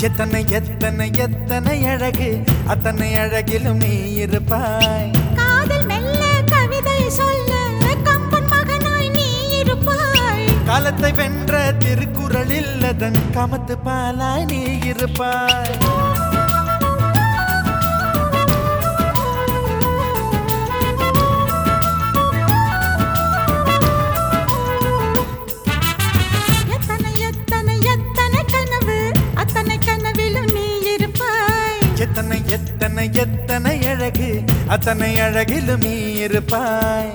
எத்தனை எத்தனை எத்தனை அழகு அத்தனை அழகிலும் நீ இருப்பாய் காதல் மெல்ல கவிதை சொல்ல கம்பன் மகனாய் நீ இருப்பாய் காலத்தை வென்ற திருக்குறளில் அதன் கமத்து பாலாய் நீ இருப்பாய் எத்தனை எத்தனை எத்தனை கனவு அத்தனை கனவிலும் நீ இருப்பாய் எத்தனை எத்தனை எத்தனை அழகு அத்தனை அழகிலும் நீ இருப்பாய்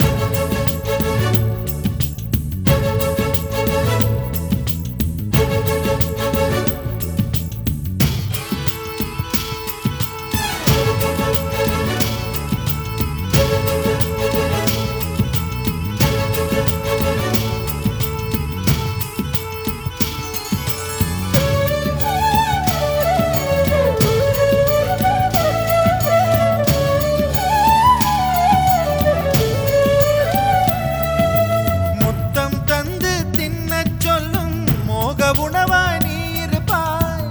முத்தம் தந்து தின்னச் சொல்லும் மோக உணவாய் நீ இருப்பாய்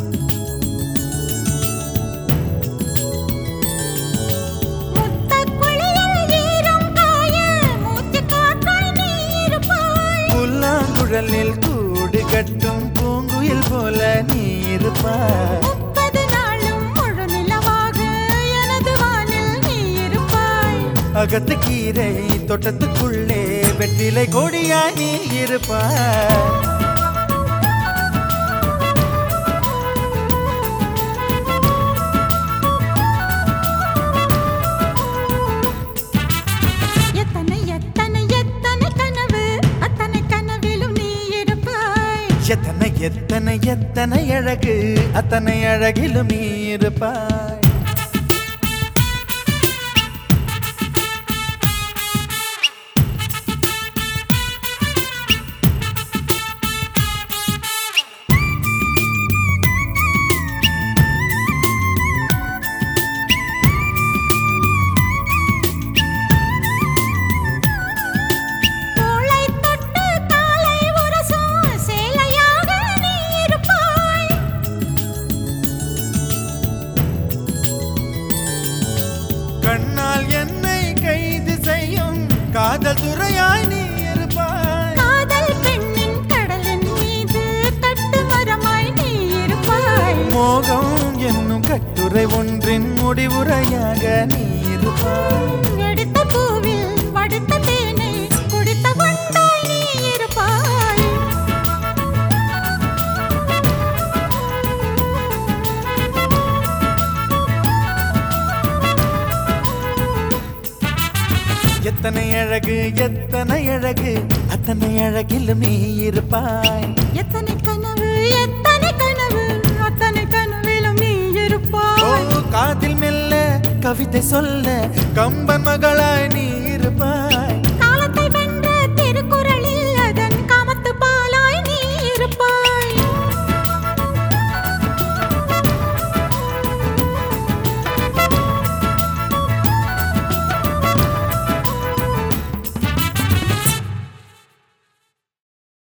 முத்தக் குழியில் ஈரம் காய மூச்சுக் காற்றாய் நீ இருப்பாய் புல்லாங்குழலில் கூடு கட்டும் பூங்குயில் போல நீ இருப்பாய் முப்பது நாளும் முழு நிலவாக எனது வானில் நீ இருப்பாய் அகத்து கீரை தோட்டத்துக்குள்ளே வெற்றிலை கொடியாய் நீ இருப்பாய் எத்தனை எத்தனை எத்தனை கனவு அத்தனை கனவிலும் நீ இருப்பாய் எத்தனை எத்தனை எத்தனை அழகு அத்தனை அழகிலும் நீ இருப்பாய் தோளை தொட்டு காலை உரசும் சேலையாக நீ இருப்பாய் கண்ணால் என்னை கைது செய்யும் காதல் துறையாய் நீ இருப்பாய் காதல் பெண்ணின் கடலின் மீது கட்டுமரமாய் நீ இருப்பாய் மோகம் என்னும் கட்டுரை ஒன்றின் முடிவுரையாக நீ இருப்பாய் எடுத்த பூவில் வடுத்த தேனை குடித்த வண்டாய் நீ இருப்பாய் எத்தனை அழகு எத்தனை அழகு அத்தனை அழகிலும் நீ இருப்பாய் எத்தனை கனவு எத்தனை கனவு அத்தனை கனவிலும் நீ ஓ இருப்பாய் காதில் மெல்ல கவிதை சொல்ல கம்பன் மகளாய் நீ இருப்பாய்